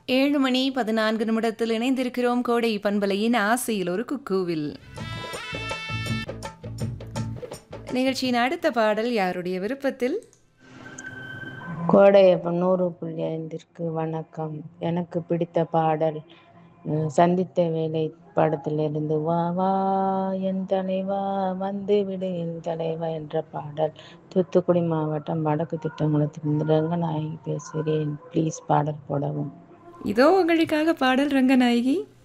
ஏழு மணி பதினான்கு நிமிடத்தில் இணைந்திருக்கிறோம் கோடை பண்பலையின் ஆசையில் ஒரு குக்கூவில் நிகழ்ச்சியின் அடுத்த பாடல் யாருடைய விருப்பத்தில் கோடையப்பன் நூறு புள்ளி ஐந்திற்கு வணக்கம் எனக்கு பிடித்த பாடல் அஹ், சந்தித்த வேலை படத்திலிருந்து வா வா என் தலைவா வந்து விடு என் தலைவா என்ற பாடல் தூத்துக்குடி மாவட்டம் வடக்கு திட்டங்குளத்திலிருந்து ரங்கநாயகி பேசுகிறேன் ப்ளீஸ் பாடல் போடவும் இதோ உங்களுக்காக பாடல் ரங்கநாயகி